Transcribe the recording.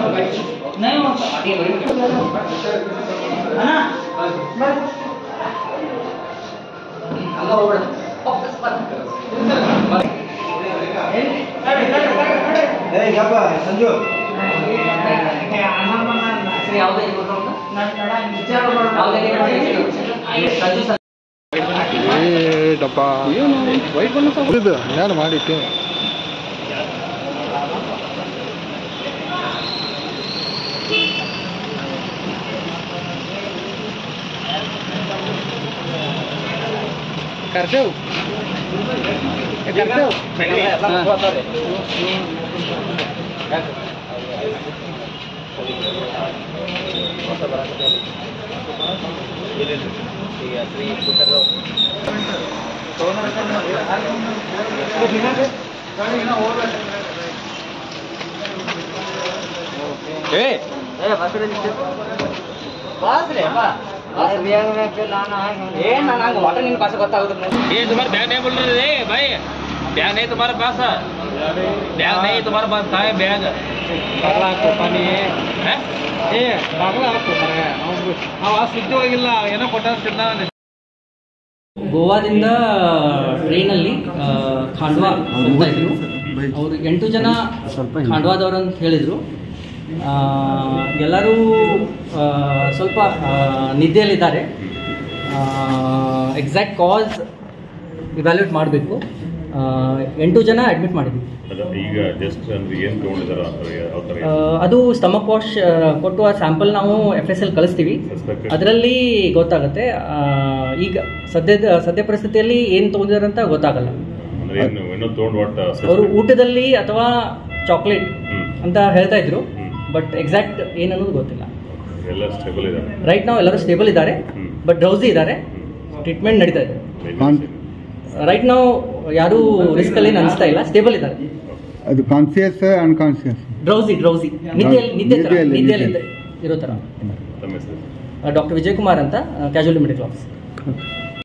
नहीं वो आगे वही है ना ಹಂಗ ಹೋಗ್ಬೇಡ ವಾಪಸ್ ಸಂಜು ಯಾವುದೇ ಸಂಜು ಸರ್ ಡಬ್ಬ ವೈಟ್ ಬಣ್ಣ ಇದು ನಾನು ಮಾಡಿಟ್ಟು ಕರ್ತೇವ್ ಕರ್ತೇವ್ ಏನ್ ನಾನು ಹಂಗ ಒಟ್ಟ ನಿನ್ ಭಾಷೆ ಗೊತ್ತಾಗುದಿಲ್ಲ ये तुम्हारा बैग नहीं बोल रहे रे भाई बैग नहीं तुम्हारे पास है बैग नहीं तुम्हारे पास कहाँ है बैग ಬಾಗ್ಲ ಹಾಕು ಪಾನಿ है ಏ ಬಾಗ್ಲ ಹಾಕು ಮರೆ ಅವ್ನು ಅವ ಸುದ್ದಿ ಹೋಗಿಲ್ಲ ಏನೋ ಕೊಟ್ಟ ತಿನ್ನ ಗೋವಾದಿಂದ ಟ್ರೈನಲ್ಲಿ ಖಾಂಡ್ವಾ ಹೋಗ್ತಾ ಇದ್ರು ಅವರು ಎಂಟು ಜನ ಖಾಂಡ್ವಾದವ್ರು ಅಂತ ಹೇಳಿದರು ಎಲ್ಲರೂ ಆ, ಸ್ವಲ್ಪ ಆ, ನಿದ್ದೆಯಲ್ಲಿದ್ದಾರೆ ಎಕ್ಸಾಕ್ಟ್ ಕಾಸ್ ಇವ್ಯಾಲ್ಯೂಟ್ ಮಾಡಬೇಕು ಎಂಟು ಜನ ಅಡ್ಮಿಟ್ ಮಾಡಿದ್ವಿ ಅಲ್ಲ, ಈಗ ಜಸ್ಟ್ ಅಂದ್ರೆ ಏನು ತಗೊಂಡಿದಾರ ಅಂದ್ರೆ ಯಾವ ಥರ ಆ, ಅದು ಸ್ಟಮಕ್ ವಾಶ್ ಕೊಟ್ಟು ಆ ಸ್ಯಾಂಪಲ್ ನಾವು ಎಫ್ ಎಸ್ ಎಲ್ ಕಳಿಸ್ತೀವಿ Suspected. ಅದರಲ್ಲಿ ಗೊತ್ತಾಗುತ್ತೆ ಆ, ಈಗ ಸದ್ಯದ ಸದ್ಯ ಪರಿಸ್ಥಿತಿಯಲ್ಲಿ ಏನು ತೊಗೊಂಡಿದ್ದಾರೆ ಅಂತ ಗೊತ್ತಾಗಲ್ಲ ಅಂದ್ರೆ ಏನು ಇನ್ನೂ ತಗೊಂಡು ಒಟ್ಟು ಅವರು ಊಟದಲ್ಲಿ ಅಥವಾ ಚಾಕ್ಲೇಟ್ ಹ್ಮ್. ಅಂತ ಹೇಳ್ತಾ ಇದ್ರು ಹ್ಮ್. ಬಟ್ ಎಕ್ಸಾಕ್ಟ್ ಏನನ್ನೋದು ಗೊತ್ತಿಲ್ಲ ಎಲ್ಲ ಸ್ಟೇಬಲ್ ಇದ್ದಾರೆ ರೈಟ್ ನಾವು ಎಲ್ಲರೂ ಸ್ಟೇಬಲ್ ಇದ್ದಾರೆ ಹ್ಮ್. ಬಟ್ ಡ್ರೌಸಿ ಇದ್ದಾರೆ ಟ್ರೀಟ್ಮೆಂಟ್ ನಡೀತಾ ಇದೆ ರೈಟ್ ನಾವು ಯಾರೂ ರಿಸ್ಕಲ್ಲಿ ಅನಿಸ್ತಾ ಇಲ್ಲ ಸ್ಟೇಬಲ್ ಇದ್ದಾರೆ ಅದು ಕಾನ್ಸಿಯಸ್ ಅನ್ಕಾನ್ಸಿಯಸ್ ಡ್ರೌಸಿ ಡ್ರೌಸಿ ನಿದ್ದೆಯಲ್ಲಿ ನಿದ್ದೆ ಥರ ನಿದ್ದೆಯಲ್ಲಿ, ನಿದ್ದೆಯಲ್ಲಿ ನಿದ್ದೆಯಲ್ಲಿ. ಇರೋ ಥರ ತಮ್ಮ ಹೆಸರು ಡಾಕ್ಟರ್ ವಿಜಯ್ ಕುಮಾರ್ ಅಂತ ಕ್ಯಾಶುವಲಿ ಮೆಡಿಕಲ್ ಆಫೀಸ್